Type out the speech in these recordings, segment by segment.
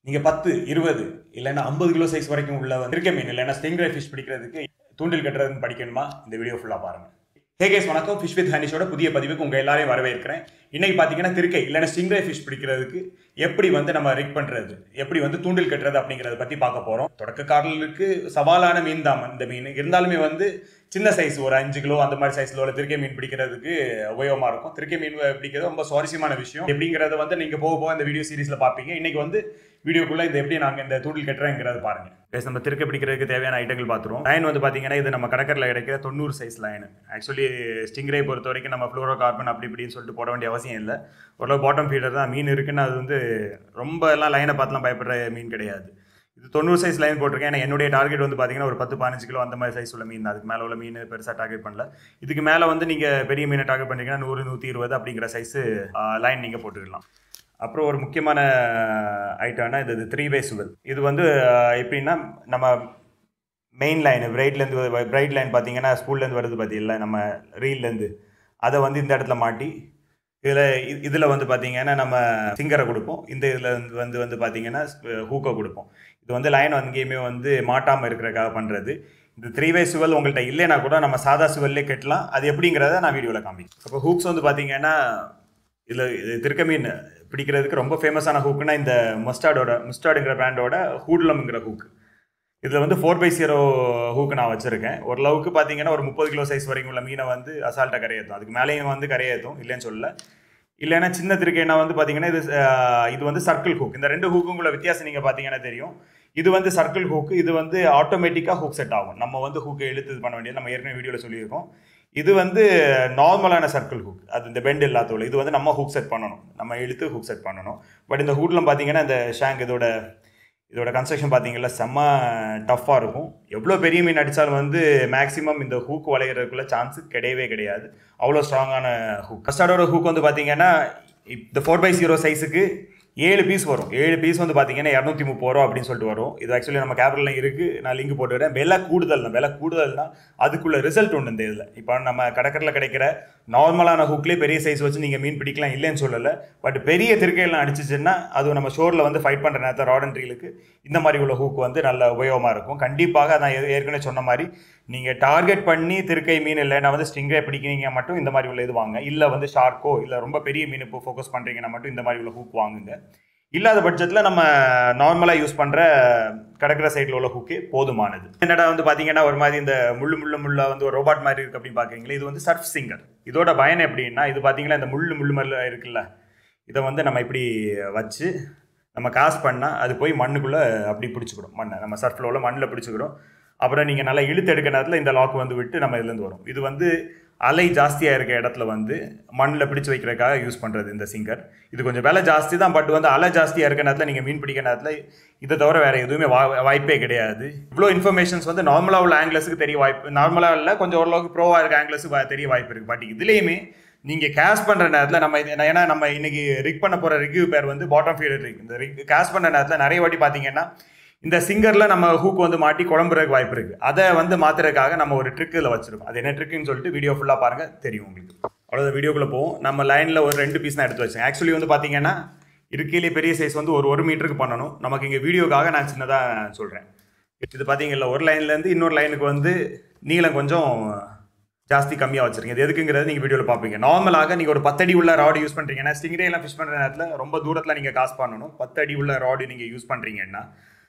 நீங்கள் பத்து இருபது இல்லைன்னா ஐம்பது கிலோ சைஸ் வரைக்கும் உள்ள வந்து இருக்க மீன் இல்லைன்னா ஸ்டிங்ரே ஃபிஷ் பிடிக்கிறதுக்கு தூண்டில் கட்டுறதுன்னு படிக்கணுமா இந்த வீடியோ ஃபுல்லாக பாருங்கள் ஹே கேஸ் வணக்கம் ஃபிஷ் வித் ஹனிஷோட புதிய பதிவுக்கு உங்கள் எல்லாரையும் வரவேற்கிறேன் இன்னைக்கு பார்த்தீங்கன்னா திருக்கை இல்லைன்னா ஸ்டிங்ரே ஃபிஷ் பிடிக்கிறதுக்கு எப்படி வந்து நம்ம ரிக் பண்ணுறது எப்படி வந்து தூண்டில் கட்டுறது அப்படிங்கிறத பற்றி பார்க்க போகிறோம் தொடக்க காரலுக்கு சவாலான மீன் தான் இந்த மீன் இருந்தாலுமே வந்து சின்ன சைஸ் ஒரு அஞ்சு கிலோ அந்த மாதிரி சைஸ்ல உள்ள திருக்கை மீன் பிடிக்கிறதுக்கு உபயோகமாக இருக்கும் திருக்கை மீன் பிடிக்கிறது ரொம்ப சுவாரஸ்யமான விஷயம் எப்படிங்கிறத வந்து நீங்கள் போக போக இந்த வீடியோ சீரிஸில் பார்ப்பீங்க இன்னைக்கு வந்து வீடியோக்குள்ள இந்த எப்படி நாங்கள் இந்த தூண்டில் கட்டுறேங்கிறத பாருங்க பேச நம்ம திருக்க பிடிக்கிறதுக்கு தேவையான ஐட்டங்கள் பார்த்துருவோம் லைன் வந்து பார்த்தீங்கன்னா இது நம்ம கடற்கரில் கிடைக்கிற தொண்ணூறு சைஸ் லைன் ஆக்சுவலி ஸ்டிங்ரே பொறுத்த வரைக்கும் நம்ம ஃப்ளோரோ கார்பன் அப்படி இப்படின்னு சொல்லிட்டு போட வேண்டிய அவசியம் இல்லை ஓரளவு பாட்டம் ஃபீடர் தான் மீன் இருக்குன்னு அது வந்து ரொம்ப எல்லாம் லைனை பார்த்துலாம் பயப்படுற மீன் கிடையாது இது தொண்ணூறு சைஸ் லைன் போட்டிருக்கேன் ஏன்னா என்னுடைய டார்கெட் வந்து பார்த்தீங்கன்னா ஒரு பத்து பதினஞ்சு கிலோ அந்த மாதிரி சைஸ் உள்ள மீன் தான். அதுக்கு மேலே உள்ள மீன் பெருசாக டார்கெட் பண்ணல இதுக்கு மேலே வந்து நீங்கள் பெரிய மீனை டார்கெட் பண்ணுறீங்கன்னா நூறு நூற்றி இருபது அப்படிங்கிற சைஸு லைன் நீங்கள் போட்டுக்கலாம் அப்புறம் ஒரு முக்கியமான ஐட்டம்னா இது த்ரீ வே சுவல் இது வந்து ஆஹ், எப்படின்னா நம்ம மெயின் லைன் பிரைட்லேருந்து பிரைட் லைன் பார்த்தீங்கன்னா ஸ்கூல்லேருந்து வருது பார்த்தீங்களா நம்ம ரீல்லேருந்து அதை வந்து இந்த இடத்துல மாட்டி இதில் இதில் வந்து பார்த்தீங்கன்னா நம்ம சிங்கரை கொடுப்போம் இந்த இதில் வந்து வந்து வந்து பார்த்தீங்கன்னா ஹூக்கை கொடுப்போம் இது வந்து லைன் எங்கேயுமே வந்து மாட்டாமல் இருக்கிறக்காக பண்ணுறது இந்த த்ரீ வே சுவல் உங்கள்கிட்ட இல்லைனா கூட நம்ம சாதா சுவல்லே கட்டலாம் அது எப்படிங்கிறத நான் வீடியோவில் காமிக்கிறேன் அப்போ ஹூக்ஸ் வந்து பார்த்தீங்கன்னா இதில் இது திருக்க மீன் பிடிக்கிறதுக்கு ரொம்ப ஃபேமஸான ஹூக்குனா இந்த மஸ்டார்டோட மஸ்டார்டுங்கிற பிராண்டோட ஹூட்லம்ங்கிற ஹூக் இதில் வந்து ஃபோர் பை ஜீரோ ஹூக்கு நான் வச்சுருக்கேன் ஓரளவுக்கு பார்த்தீங்கன்னா ஒரு முப்பது கிலோ சைஸ் வரைக்கும் உள்ள மீனை வந்து அசால்ட்டாக கரையேற்றும் அதுக்கு மேலேயும் வந்து கரையேற்றும் இல்லைன்னு சொல்லல இல்லைன்னா சின்ன திருக்கைனா வந்து பார்த்தீங்கன்னா இது அஹ், இது வந்து சர்க்கிள் ஹூக் இந்த ரெண்டு ஹூக்கும் உள்ள வித்தியாசம் நீங்கள் பார்த்தீங்கன்னா தெரியும் இது வந்து சர்க்கிள் ஹூக் இது வந்து ஆட்டோமேட்டிக்காக ஹூக் செட் ஆகும் நம்ம வந்து ஹூக்கை இழுத்து இது பண்ண வேண்டியது நம்ம ஏற்கனவே வீடியோவில் சொல்லியிருக்கோம் இது வந்து நார்மலான சர்க்கிள் ஹூக் அது இந்த பெண்ட் இல்லாதவள இது வந்து நம்ம ஹூக் செட் பண்ணணும் நம்ம இழுத்து ஹூக் செட் பண்ணணும் பட் இந்த ஹூட்லாம் பார்த்தீங்கன்னா இந்த ஷாங்க் இதோட இதோட கன்ஸ்ட்ரக்ஷன் பார்த்தீங்கன்னா செம்ம டஃப்பாக இருக்கும் எவ்வளோ பெரிய மீன் அடித்தாலும் வந்து மேக்ஸிமம் இந்த ஹூக் வளையிறதுக்குள்ள சான்ஸ் கிடையவே கிடையாது அவ்வளோ ஸ்ட்ராங்கான ஹூக் கஸ்டார்டோட ஹூக் வந்து பார்த்தீங்கன்னா இந்த ஃபோர் பை ஜீரோ சைஸுக்கு ஏழு பீஸ் வரும் ஏழு பீஸ் வந்து பார்த்தீங்கன்னா இரநூத்தி முப்பது ரூபா அப்படின்னு சொல்லிட்டு வரும் இது ஆக்சுவலி நம்ம கேபிட்டலில் இருக்குது நான் லிங்க் போட்டுக்கிறேன் விலை கூடுதல் தான் விலை கூடுதல்னா அதுக்குள்ள ரிசல்ட் உண்டு இந்த இதில் இப்போ நம்ம கடற்கரில் கிடைக்கிற நார்மலான ஹூக்லேயே பெரிய சைஸ் வச்சு நீங்கள் மீன் பிடிக்கலாம் இல்லைன்னு சொல்லலை பட் பெரிய திருக்கையெல்லாம் அடிச்சிச்சுன்னா அது நம்ம ஷோரில் வந்து ஃபைட் பண்ணுற நேரத்தில் ராட் அண்ட் ரீலுக்கு இந்த மாதிரி உள்ள ஹூக் வந்து நல்ல உபயோகமாக இருக்கும் கண்டிப்பாக நான் ஏ- ஏற்கனவே சொன்ன மாதிரி நீங்கள் டார்கெட் பண்ணி திருக்கை மீன் இல்லைன்னா வந்து ஸ்டிங்கை பிடிக்கிறீங்க மட்டும் இந்த மாதிரி உள்ள இது வாங்க இல்லை வந்து ஷார்க்கோ இல்லை ரொம்ப பெரிய மீன் இப்போ ஃபோக்கஸ் பண்ணுறீங்கன்னா மட்டும் இந்த மாதிரி உள்ள ஹூக் வாங்குங்க இல்லாத பட்சத்தில் நம்ம நார்மலாக யூஸ் பண்ணுற கடற்கரை சைடில் உள்ள ஹூக்கே போதுமானது என்னடா வந்து பார்த்தீங்கன்னா ஒரு மாதிரி இந்த முள்ளு முள்ளு முள்ளா வந்து ஒரு ரோபாட் மாதிரி இருக்கு அப்படின்னு பார்க்குறீங்களா இது வந்து சர்ஃப் சிங்கர் இதோட பயன் எப்படின்னா இது பார்த்தீங்கன்னா இந்த முள்ளு முள்ளு மாதிரி இருக்குல்ல இதை வந்து நம்ம இப்படி வச்சு நம்ம காசு பண்ணால் அது போய் மண்ணுக்குள்ளே அப்படி பிடிச்சிக்கிடும் மண்ணை நம்ம சர்ஃபில் உள்ள மண்ணில் பிடிச்சிக்கிடும் அப்புறம் நீங்கள் நல்லா இழுத்து எடுக்க நேரத்தில் இந்த லாக் வந்து விட்டு நம்ம இதுலேருந்து வரும் இது வந்து அலை ஜாஸ்தியாக இருக்க இடத்துல வந்து மண்ணில் பிடிச்சு வைக்கிறதுக்காக யூஸ் பண்ணுறது இந்த சிங்கர் இது கொஞ்சம் விலை ஜாஸ்தி தான் பட் வந்து அலை ஜாஸ்தியாக இருக்க நேரத்தில் நீங்கள் மீன் பிடிக்கிற நேரத்தில் இதை தவிர வேறு எதுவுமே வா வாய்ப்பே கிடையாது இவ்வளோ இன்ஃபர்மேஷன்ஸ் வந்து நார்மலாக உள்ள ஆங்கிலஸுக்கு தெரிய வாய்ப்பு நார்மலாக இல்லை கொஞ்சம் ஓரளவுக்கு ப்ரோவாக இருக்க ஆங்கிலஸுக்கு தெரிய வாய்ப்பு இருக்குது பட் இதுலேயுமே நீங்கள் கேஷ் பண்ணுற நேரத்தில் நம்ம இது- ஏன்னா நம்ம இன்னைக்கு ரிக் பண்ண போகிற ரிவ்யூ பேர் வந்து பாட்டம் ஃபீடர் ரிக் இந்த ரிக் கேஷ் பண்ணுற நேரத்தில் நிறைய வாட்டி பார்த்தீங்கன்னா இந்த சிங்கரில் நம்ம ஹூக் வந்து மாட்டி குழம்புறதுக்கு வாய்ப்பு இருக்குது அதை வந்து மாத்துறதுக்காக நம்ம ஒரு ட்ரிக் இதில் வச்சிருக்கோம் அது என்ன ட்ரிக்குன்னு சொல்லிட்டு வீடியோ ஃபுல்லாக பாருங்கள் தெரியும் உங்களுக்கு அவ்வளோ வீடியோக்குள்ளே போவோம் நம்ம லைனில் ஒரு ரெண்டு பீஸ் தான் எடுத்து வச்சேன் ஆக்சுவலி வந்து பார்த்தீங்கன்னா இருக்கையிலே பெரிய சைஸ் வந்து ஒரு ஒரு மீட்டருக்கு பண்ணணும் நமக்கு இங்கே வீடியோக்காக நான் சின்னதாக சொல்கிறேன் இது பார்த்தீங்கல்ல ஒரு லைன்லேருந்து இன்னொரு லைனுக்கு வந்து நீளம் கொஞ்சம் ஜாஸ்தி கம்மியாக வச்சிருக்கீங்க இது எதுக்குங்கிறது நீங்கள் வீடியோவில் பார்ப்பீங்க நார்மலாக நீங்கள் ஒரு பத்தடி உள்ள ராடு யூஸ் பண்ணுறீங்கன்னா ஸ்டிங்ரே எல்லாம் ஃபிஷ் பண்ணுற நேரத்தில் ரொம்ப தூரத்தில் நீங்கள் காசு பண்ணணும் பத்தடி உள்ள ராடு நீங்கள் யூஸ் பண்ணுறீங்கன்னா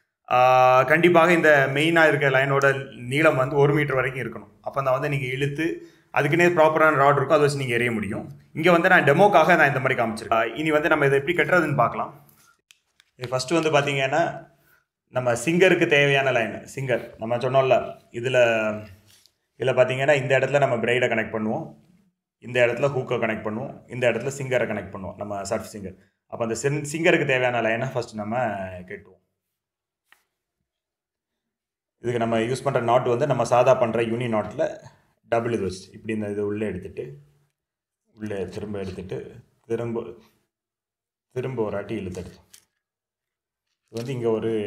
ஆஹ், கண்டிப்பாக இந்த மெயினாக இருக்க லைனோட நீளம் வந்து ஒரு மீட்டர் வரைக்கும் இருக்கணும் அப்போ தான் வந்து நீங்கள் இழுத்து அதுக்குன்னே ப்ராப்பரான ராட் இருக்கும் அதை வச்சு நீங்கள் எறிய முடியும் இங்கே வந்து நான் டெமோக்காக நான் இந்த மாதிரி காமிச்சிருக்கேன் ஆஹ், இனி வந்து நம்ம இதை எப்படி கட்டுறதுன்னு பார்க்கலாம் இது ஃபஸ்ட்டு வந்து பார்த்தீங்கன்னா நம்ம சிங்கருக்கு தேவையான லைன் சிங்கர் நம்ம சொன்னோம்ல இதில் இதில் பார்த்தீங்கன்னா இந்த இடத்துல நம்ம பிரைடை கனெக்ட் பண்ணுவோம் இந்த இடத்துல ஹூக்கை கனெக்ட் பண்ணுவோம் இந்த இடத்துல சிங்கரை கனெக்ட் பண்ணுவோம் நம்ம சர்ஃப் சிங்கர் அப்போ அந்த சின் சிங்கருக்கு தேவையான லைனை ஃபஸ்ட் நம்ம கட்டுவோம் இதுக்கு நம்ம யூஸ் பண்ணுற நாட் வந்து நம்ம சாதா பண்ணுற யூனி நாட்டில் டபுள் இது வச்சு இப்படி இந்த இது உள்ளே எடுத்துட்டு உள்ளே திரும்ப எடுத்துட்டு திரும்ப திரும்ப ஒரு அட்டி இழுத்தெடுத்தோம் இது வந்து இங்கே ஒரு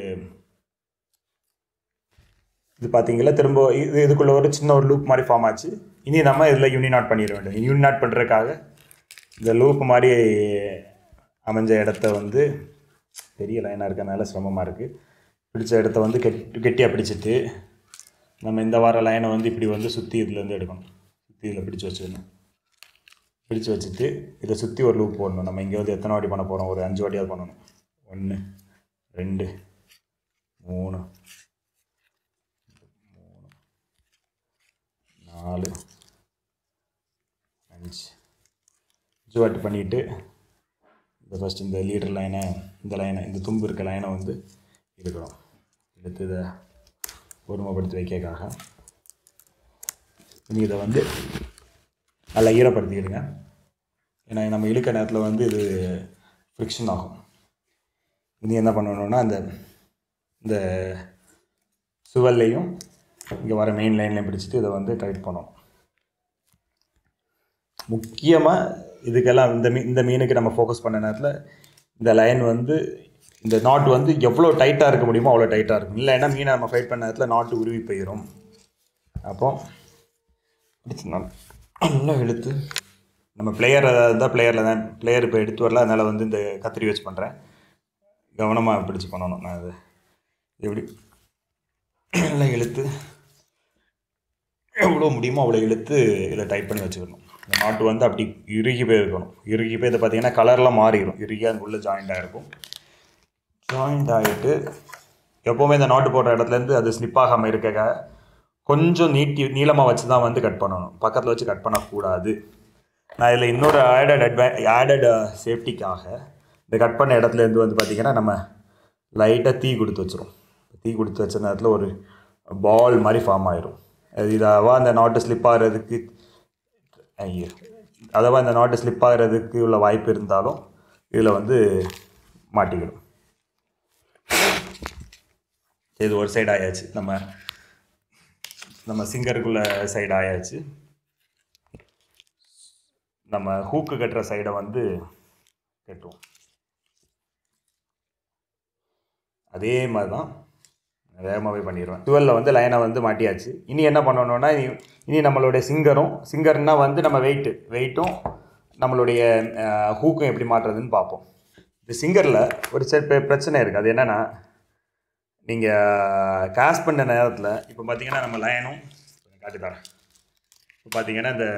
இது பார்த்தீங்களா திரும்ப இது இதுக்குள்ள ஒரு சின்ன ஒரு லூப் மாதிரி ஃபார்ம் ஆச்சு இனி நம்ம இதில் யூனிநாட் பண்ணிட வேண்டும் யூனிநாட் பண்ணுறதுக்காக இந்த லூப் மாதிரி அமைஞ்ச இடத்த வந்து பெரிய லைனாக இருக்கறனால சிரமமாக இருக்குது பிடிச்ச இடத்த வந்து கெட் கெட்டியாக பிடிச்சிட்டு நம்ம இந்த வார லைனை வந்து இப்படி வந்து சுற்றி இதுலேருந்து எடுக்கணும் சுற்றி இதில் பிடிச்சி வச்சுக்கணும் பிடிச்சு வச்சுட்டு இதை சுற்றி ஒரு லூப் போடணும் நம்ம இங்கே வந்து எத்தனை வாட்டி பண்ண போகிறோம் ஒரு அஞ்சு வாட்டியாவது பண்ணணும் ஒன்று ரெண்டு மூணு மூணு நாலு அஞ்சு அஞ்சு வாட்டி பண்ணிவிட்டு இந்த ஃபஸ்ட் இந்த லீடர் லைனை இந்த லைனை இந்த தும்பு இருக்க லைனை வந்து எடுக்கிறோம் எடுத்து இதை ஒருமைப்படுத்தி வைக்கிறதுக்காக இனி இதை வந்து நல்லா ஈரப்படுத்திக்கிடுங்க ஏன்னா நம்ம இழுக்க நேரத்தில் வந்து இது ஃப்ரிக்ஷன் ஆகும் இனி என்ன பண்ணணும்னா அந்த இந்த சுவல்லையும் இங்கே வர மெயின் லைன்லையும் பிடிச்சிட்டு இதை வந்து டைட் பண்ணணும் முக்கியமாக இதுக்கெல்லாம் இந்த மீ இந்த மீனுக்கு நம்ம ஃபோக்கஸ் பண்ண நேரத்தில் இந்த லைன் வந்து இந்த நாட் வந்து எவ்வளோ டைட்டாக இருக்க முடியுமோ அவ்வளோ டைட்டாக இருக்கும் இல்லைன்னா மீனை நம்ம ஃபைட் பண்ண நேரத்தில் நாட்டு உருவி போயிடும் அப்போ பிடிச்சு நல்லா நல்லா இழுத்து நம்ம பிளேயர் இருந்தால் பிளேயரில் தான் பிளேயர் இப்போ எடுத்து வரல அதனால் வந்து இந்த கத்திரி வச்சு பண்ணுறேன் கவனமாக பிடிச்சு பண்ணணும் நான் அது எப்படி நல்லா இழுத்து எவ்வளோ முடியுமோ அவ்வளோ இழுத்து இதை டைட் பண்ணி வச்சுக்கணும் இந்த நாட்டு வந்து அப்படி இறுகி போய் இருக்கணும் இறுகி போய் இதை பார்த்தீங்கன்னா கலர்லாம் மாறிடும் இறுகி அது உள்ளே ஜாயிண்ட் ஆகிருக்கும் ஜாயிண்ட் ஆகிட்டு எப்போவுமே இந்த நாட்டு போடுற இடத்துலேருந்து அது ஸ்லிப் ஆகாமல் இருக்க கொஞ்சம் நீட்டி நீளமாக வச்சு தான் வந்து கட் பண்ணணும் பக்கத்தில் வச்சு கட் பண்ணக்கூடாது நான் இதில் இன்னொரு ஆடட் அட்வா ஆடட் சேஃப்டிக்காக இந்த கட் பண்ண இடத்துலேருந்து வந்து பார்த்திங்கன்னா நம்ம லைட்டாக தீ கொடுத்து வச்சிரும் தீ கொடுத்து வச்ச நேரத்தில் ஒரு பால் மாதிரி ஃபார்ம் ஆயிரும் அது இதாவா அந்த நாட்டு ஸ்லிப் ஆகிறதுக்கு ஐயோ அதவா இந்த நாட்டு ஸ்லிப் ஆகிறதுக்கு உள்ள வாய்ப்பு இருந்தாலும் இதில் வந்து மாட்டிக்கிடும் இது ஒரு சைடு ஆயாச்சு நம்ம நம்ம சிங்கருக்குள்ள சைடு ஆயாச்சு நம்ம ஹூக்கு கட்டுற சைடை வந்து கட்டுவோம் அதே மாதிரி தான் வேகமாகவே பண்ணிடுவேன் டுவெலில் வந்து லைனை வந்து மாட்டியாச்சு இனி என்ன பண்ணணும்னா இனி இனி நம்மளுடைய சிங்கரும் சிங்கர்னா வந்து நம்ம வெயிட்டு வெயிட்டும் நம்மளுடைய ஹூக்கும் எப்படி மாட்டுறதுன்னு பார்ப்போம் இந்த சிங்கரில் ஒரு சில பெ- பிரச்சனை இருக்குது அது என்னென்னா நீங்கள் காஸ் பண்ண நேரத்தில் இப்போ பார்த்தீங்கன்னா நம்ம லைனும் காட்டி தரேன் இப்போ பார்த்தீங்கன்னா இந்த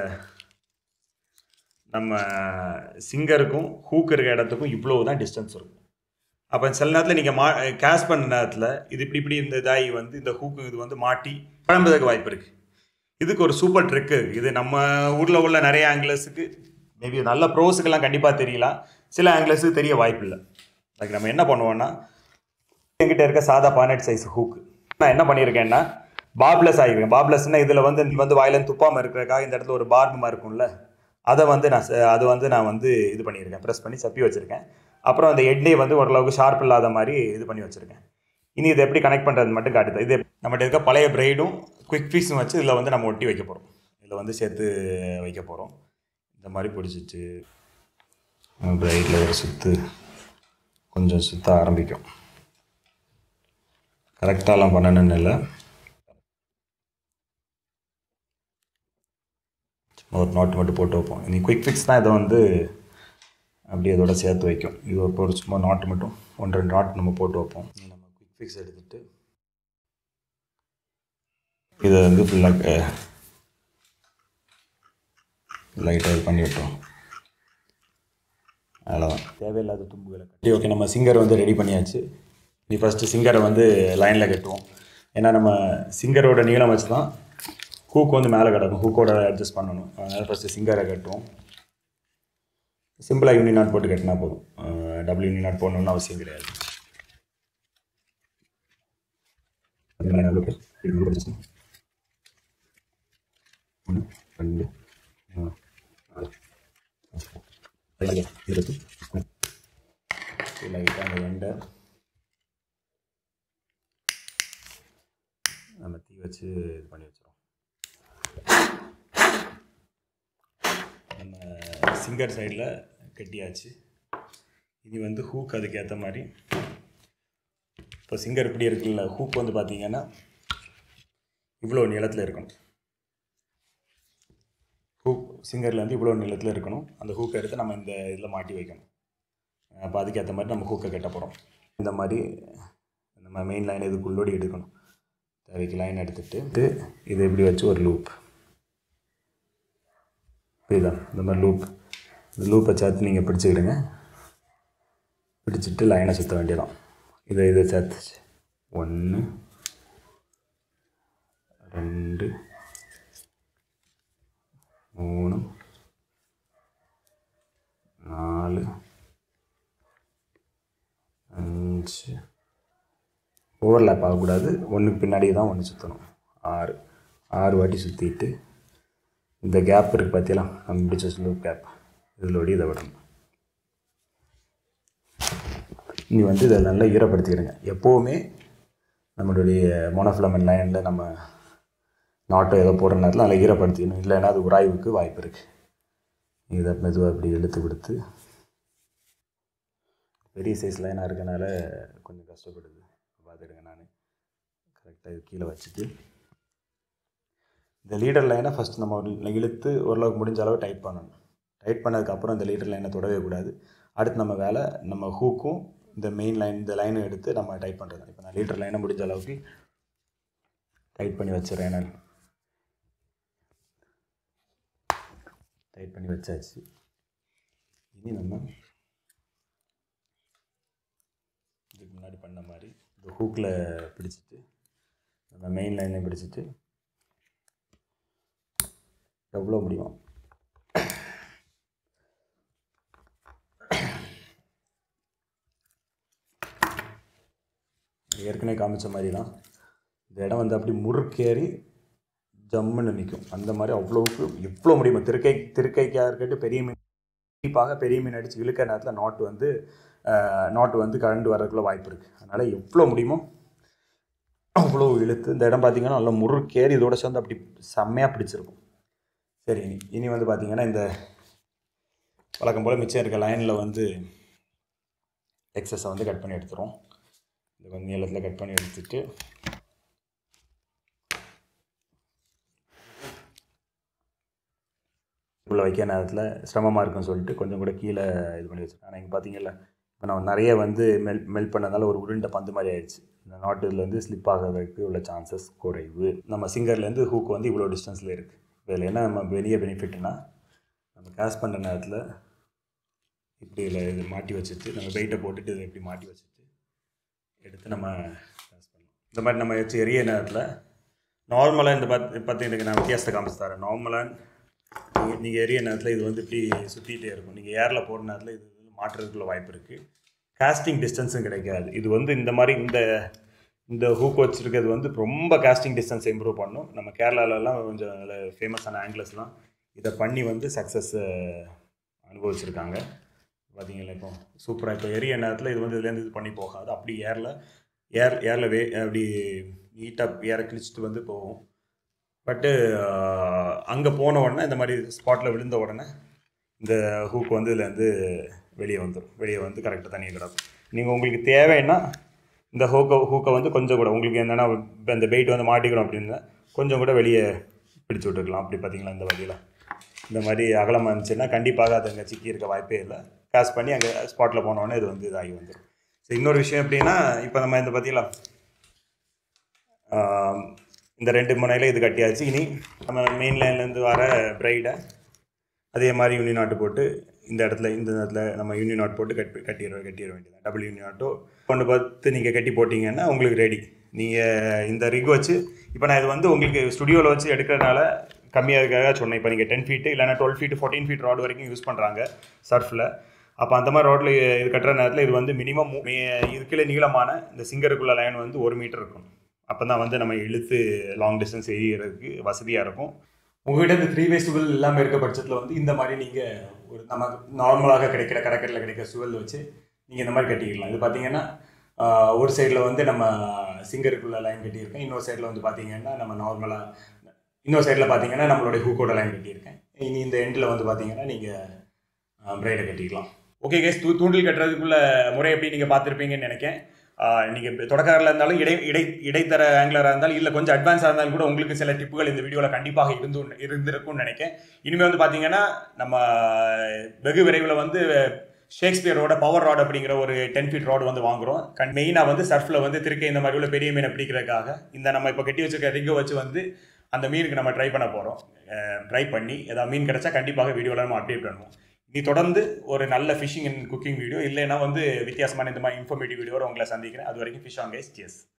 நம்ம சிங்கருக்கும் ஹூக் இருக்க இடத்துக்கும் இவ்வளோ தான் டிஸ்டன்ஸ் இருக்கும் அப்போ சில நேரத்தில் நீங்கள் மா கேஷ் பண்ண நேரத்தில் இது இப்படி இப்படி இந்த இதாகி வந்து இந்த ஹூக்கு இது வந்து மாட்டி குழம்புறதுக்கு வாய்ப்பு இருக்குது இதுக்கு ஒரு சூப்பர் ட்ரிக்கு இருக்குது இது நம்ம ஊரில் உள்ள நிறைய ஆங்கிலர்ஸுக்கு மேபி நல்ல ப்ரோஸுக்கெல்லாம் கண்டிப்பாக தெரியலாம் சில ஆங்கிலர்ஸுக்கு தெரிய வாய்ப்பு இல்லை அதுக்கு நம்ம என்ன பண்ணுவோம்னா என்கிட்ட இருக்க சாதா பானட் சைஸ் ஹூக் நான் என்ன பண்ணியிருக்கேன்னா பாப்லெஸ் ஆகிருக்கேன் பாப்லெஸ்னா இதில் வந்து நீ வந்து வாயில துப்பாமல் இருக்கிறக்காக இந்த இடத்துல ஒரு பார்பு மாதிரி இருக்கும்ல அதை வந்து நான் ச- அது வந்து நான் வந்து இது பண்ணியிருக்கேன் ப்ரெஸ் பண்ணி சப்பி வச்சுருக்கேன் அப்புறம் அந்த எட்னே வந்து ஓரளவுக்கு ஷார்ப் இல்லாத மாதிரி இது பண்ணி வச்சுருக்கேன் இனி இதை எப்படி கனெக்ட் பண்ணுறது மட்டும் காட்டுது இது நம்மகிட்ட இருக்க பழைய பிரைடும் குவிக் பீஸும் வச்சு இதில் வந்து நம்ம ஒட்டி வைக்க போகிறோம் இதில் வந்து சேர்த்து வைக்க போகிறோம் இந்த மாதிரி பிடிச்சிட்டு பிரைடில் ஒரு சுற்று கொஞ்சம் சுற்ற ஆரம்பிக்கும் கரெக்டாலாம் பண்ணணும்னு இல்லை சும்மா ஒரு நாட் மட்டும் போட்டு வைப்போம் இனி குயிக் ஃபிக்ஸ் தான் இதை வந்து அப்படியே இதோட சேர்த்து வைக்கும் இது ஒரு ஒரு சும்மா நாட்டு மட்டும் ஒன்று ரெண்டு நாட் நம்ம போட்டு வைப்போம் இனி நம்ம குயிக் ஃபிக்ஸ் எடுத்துட்டு இதை வந்து ஃபுல்லாக லைட்டாக இது பண்ணி விட்டோம் அவ்வளோதான் தேவையில்லாத தும்புகளை கட்டி ஓகே நம்ம சிங்கர் வந்து ரெடி பண்ணியாச்சு நீ ஃபஸ்ட்டு சிங்கரை வந்து லைனில் கட்டுவோம் ஏன்னா நம்ம சிங்கரோட நீளம் வச்சு தான் ஹூக் வந்து மேலே கிடக்கும் ஹூக்கோட அட்ஜஸ்ட் பண்ணணும் அதனால் ஃபஸ்ட்டு சிங்கரை கட்டுவோம் சிம்பிளாக யூனி நாட் போட்டு கட்டினா போதும் டபுள் யூனி நாட் போடணும்னு அவசியம் கிடையாது ஒன்று ரெண்டு மூணு நாலு ஐந்து இருபது லைட்டாக அந்த வெண்டை நம்ம தீ வச்சு இது பண்ணி வச்சிடும் நம்ம சிங்கர் சைடில் கட்டியாச்சு இனி வந்து ஹூக் அதுக்கு ஏற்ற மாதிரி இப்போ சிங்கர் இப்படி இருக்குல்ல ஹூக் வந்து பார்த்தீங்கன்னா இவ்வளோ நீளத்தில் இருக்கணும் ஹூக் சிங்கரில் வந்து இவ்வளோ நீளத்தில் இருக்கணும் அந்த ஹூக்கை எடுத்து நம்ம இந்த இதில் மாட்டி வைக்கணும் அப்போ அதுக்கேற்ற மாதிரி நம்ம ஹூக்கை கட்ட போகிறோம் இந்த மாதிரி நம்ம மெயின் லைன் இதுக்குள்ளோடி எடுக்கணும் தேவைக்கு லைன் எடுத்துகிட்டு இது இப்படி வச்சு ஒரு லூப் இதுதான் இந்த மாதிரி லூப் இந்த லூப்பை சேர்த்து நீங்கள் பிடிச்சிக்கிடுங்க பிடிச்சிட்டு லைனை சுற்ற வேண்டியதான் இதை இதை சேர்த்துச்சு ஒன்று ரெண்டு மூணு நாலு அஞ்சு ஓவர்லேப் ஆகக்கூடாது ஒன்றுக்கு பின்னாடி தான் ஒன்று சுற்றணும் ஆறு ஆறு வாட்டி சுற்றிட்டு இந்த கேப் இருக்குது பார்த்தீங்களா நம்ம பிடிச்ச ஸ்லூப் கேப் இதில் ஓடி இதை விடணும் நீ வந்து இதை நல்லா ஈரப்படுத்திடுங்க எப்போவுமே நம்மளுடைய மோனோஃபிலமெண்ட் லைனில் நம்ம நாட்டோ ஏதோ போடுற நேரத்தில் நல்லா ஈரப்படுத்திக்கணும் இல்லைன்னா அது உராய்வுக்கு வாய்ப்பு இருக்குது இதை மெதுவாக இப்படி இழுத்து கொடுத்து பெரிய சைஸ் லைனாக இருக்கனால கொஞ்சம் கஷ்டப்படுது பார்த்துடுங்க நான் கரெக்டாக இது கீழே வச்சுட்டு இந்த லீடர் லைனை ஃபஸ்ட் நம்ம ஒரு இழுத்து ஓரளவுக்கு முடிஞ்ச அளவு டைட் பண்ணணும் டைட் பண்ணதுக்கப்புறம் இந்த லீடர் லைனை தொடவே கூடாது அடுத்து நம்ம வேலை நம்ம ஹூக்கும் இந்த மெயின் லைன் இந்த லைனை எடுத்து நம்ம டைட் பண்ணுறது இப்போ நான் லீடர் லைனை முடிஞ்ச அளவுக்கு டைட் பண்ணி வச்சிடறேன் நான் டைட் பண்ணி வச்சாச்சு இனி நம்ம இதுக்கு முன்னாடி பண்ண மாதிரி இந்த ஹூக்கில் பிடிச்சிட்டு நம்ம மெயின் லைனை பிடிச்சிட்டு எவ்வளோ முடியும் ஏற்கனவே காமிச்ச மாதிரி தான் இந்த இடம் வந்து அப்படி முறுக்கேறி ஜம்முன்னு நிற்கும் அந்த மாதிரி அவ்வளோவுக்கு எவ்வளோ முடியுமோ திருக்கை திருக்கைக்காக இருக்கட்டும் பெரிய மீன் கண்டிப்பாக பெரிய மீன் அடித்து இழுக்கிற நேரத்தில் நாட்டு வந்து நாட்டு வந்து கரண்டு வர்றதுக்குள்ள வாய்ப்பு இருக்குது அதனால் எவ்வளோ முடியுமோ அவ்வளோ இழுத்து இந்த இடம் பார்த்திங்கன்னா நல்லா முறுக்கேறி இதோட சேர்ந்து அப்படி செம்மையாக பிடிச்சிருக்கும் சரி இனி இனி வந்து பார்த்திங்கன்னா இந்த வழக்கம் போல் மிச்சம் இருக்க லைனில் வந்து எக்ஸஸை வந்து கட் பண்ணி எடுத்துரும் இந்த கொஞ்சம் நீளத்தில் கட் பண்ணி எடுத்துட்டு உள்ளே வைக்க நேரத்தில் சிரமமாக இருக்குன்னு சொல்லிட்டு கொஞ்சம் கூட கீழே இது பண்ணி வச்சுருக்கேன் ஆனால் இங்கே பார்த்தீங்கல்ல இப்போ நம்ம நிறைய வந்து மெல் மெல்ட் பண்ணதால ஒரு உருண்டை பந்து மாதிரி ஆயிடுச்சு இந்த நாட்டு இதில் வந்து ஸ்லிப் ஆகிறதுக்கு உள்ள சான்சஸ் குறைவு நம்ம சிங்கர்லேருந்து ஹூக் வந்து இவ்வளோ டிஸ்டன்ஸில் இருக்குது இதில் என்ன நம்ம பெரிய பெனிஃபிட்னா நம்ம கேஷ் பண்ணுற நேரத்தில் இப்படி இதில் இது மாட்டி வச்சுட்டு நம்ம வெயிட்டை போட்டுட்டு இதை இப்படி மாட்டி வச்சுட்டு எடுத்து நம்ம கேஷ் பண்ணலாம் இந்த மாதிரி நம்ம வச்சு எரிய நேரத்தில் நார்மலாக இந்த பத் பார்த்தீங்கன்னா நான் வித்தியாசத்தை காமிச்சு தரேன் நார்மலாக நீங்கள் நீங்கள் எரிய நேரத்தில் இது வந்து இப்படி சுற்றிட்டே இருக்கும் நீங்கள் ஏரில் போகிற நேரத்தில் இது வந்து மாற்றுறதுக்குள்ள வாய்ப்பு இருக்குது காஸ்டிங் டிஸ்டன்ஸும் கிடைக்காது இது வந்து இந்த மாதிரி இந்த இந்த ஹூக் வச்சுருக்கிறது வந்து ரொம்ப காஸ்டிங் டிஸ்டன்ஸ் இம்ப்ரூவ் பண்ணும் நம்ம கேரளாலலாம் கொஞ்சம் ஃபேமஸான ஆங்கிலஸ்லாம் இதை பண்ணி வந்து சக்ஸஸ் அனுபவிச்சிருக்காங்க பார்த்தீங்களா இப்போ சூப்பராக இப்போ எரிய நேரத்தில் இது வந்து இதுலேருந்து இது பண்ணி போகாது அப்படி ஏரில் ஏர் ஏரில் வே அப்படி நீட்டாக ஏரை கிழிச்சிட்டு வந்து போகும் பட்டு அங்கே போன உடனே இந்த மாதிரி ஸ்பாட்டில் விழுந்த உடனே இந்த ஹூக் வந்து இதுலேருந்து வெளியே வந்துடும் வெளியே வந்து கரெக்டாக தனியாக கிடக்கும் நீங்கள் உங்களுக்கு தேவைன்னா இந்த ஹூக்கை ஹூக்கை வந்து கொஞ்சம் கூட உங்களுக்கு என்னென்னா இந்த பெயிட் வந்து மாட்டிக்கணும் அப்படின்னு கொஞ்சம் கூட வெளியே பிடிச்சி விட்டுக்கலாம் அப்படி பார்த்தீங்களா இந்த வழியில் இந்த மாதிரி அகலமாக இருந்துச்சுன்னா கண்டிப்பாக அது அங்கே சிக்கி இருக்க வாய்ப்பே இல்லை காசு பண்ணி அங்கே ஸ்பாட்டில் போனோடனே இது வந்து இதாகி வந்துடும் ஸோ இன்னொரு விஷயம் எப்படின்னா இப்போ நம்ம இந்த பார்த்தீங்களா இந்த ரெண்டு முனையில் இது கட்டியாச்சு இனி நம்ம மெயின் லைன்லேருந்து வர ப்ரைடை அதே மாதிரி யூனி நாட்டு போட்டு இந்த இடத்துல இந்த இடத்துல நம்ம யூனி நாட் போட்டு கட்டி கட்டிட கட்டிட வேண்டியது டபுள் யூனி நாட்டோ கொண்டு பார்த்து நீங்கள் கட்டி போட்டிங்கன்னா உங்களுக்கு ரெடி நீங்கள் இந்த ரிக் வச்சு இப்போ நான் இது வந்து உங்களுக்கு ஸ்டுடியோவில் வச்சு எடுக்கிறதுனால கம்மியாக இருக்காக சொன்னேன் இப்போ நீங்கள் டென் ஃபீட்டு இல்லைனா twelve feet fourteen feet rod வரைக்கும் யூஸ் பண்ணுறாங்க சர்ஃபில் அப்போ அந்த மாதிரி ரோட்டில் இது கட்டுற நேரத்தில் இது வந்து மினிமம் இதுக்குள்ள நீளமான இந்த சிங்கருக்குள்ள லைன் வந்து ஒரு மீட்டர் இருக்கும் அப்போ தான் வந்து நம்ம இழுத்து லாங் டிஸ்டன்ஸ் எரியறதுக்கு வசதியாக இருக்கும் உங்கள்கிட்ட இந்த த்ரீ வே சுவல் இல்லாமல் இருக்க பட்சத்தில் வந்து இந்த மாதிரி நீங்கள் ஒரு நம்ம நார்மலாக கிடைக்கிற கடற்கரையில் கிடைக்கிற சுவல் வச்சு நீங்கள் இந்த மாதிரி கட்டிக்கலாம் இது பார்த்தீங்கன்னா ஒரு சைடில் வந்து நம்ம சிங்கருக்குள்ள லைன் கட்டியிருக்கேன் இன்னொரு சைடில் வந்து பார்த்தீங்கன்னா நம்ம நார்மலாக இன்னொரு சைடில் பார்த்தீங்கன்னா நம்மளுடைய ஹூக்கோட லைன் கட்டியிருக்கேன் இனி இந்த எண்டில் வந்து பார்த்தீங்கன்னா நீங்கள் பிரைடை கட்டிக்கலாம் ஓகே கேஸ் தூ தூண்டில் கட்டுறதுக்குள்ள முறை எப்படி நீங்கள் பார்த்துருப்பீங்கன்னு நினைக்கிறேன் நீங்கள் தொடக்காரில் இருந்தாலும் இடை இடை இடைத்தர ஆங்கிலராக இருந்தாலும் இல்லை கொஞ்சம் அட்வான்ஸாக இருந்தாலும் கூட உங்களுக்கு சில டிப்புகள் இந்த வீடியோவில் கண்டிப்பாக இருந்து இருந்திருக்கும்னு நினைக்கிறேன் இனிமேல் வந்து பார்த்தீங்கன்னா நம்ம வெகு விரைவில் வந்து ஷேக்ஸ்பியரோட பவர் ராட் அப்படிங்கிற ஒரு டென் ஃபீட் ராட் வந்து வாங்குறோம் கண் மெயினாக வந்து சர்ஃபில் வந்து திருக்கை இந்த மாதிரி உள்ள பெரிய மீனை பிடிக்கிறதுக்காக இந்த நம்ம இப்போ கட்டி வச்சிருக்க ரிங்கை வச்சு வந்து அந்த மீனுக்கு நம்ம ட்ரை பண்ண போகிறோம் ட்ரை பண்ணி ஏதாவது மீன் கிடைச்சா கண்டிப்பாக வீடியோவில் நம்ம அப்டேட் பண்ணுவோம் இனி தொடர்ந்து ஒரு நல்ல ஃபிஷிங் அண்ட் குக்கிங் வீடியோ இல்லைன்னா வந்து வித்தியாசமான இந்த மாதிரி இன்ஃபர்மேட்டிவ் வீடியோட உங்களை சந்திக்கிறேன் அது வரைக்கும் ஃபிஷ் ஆன் கைஸ் சியர்ஸ்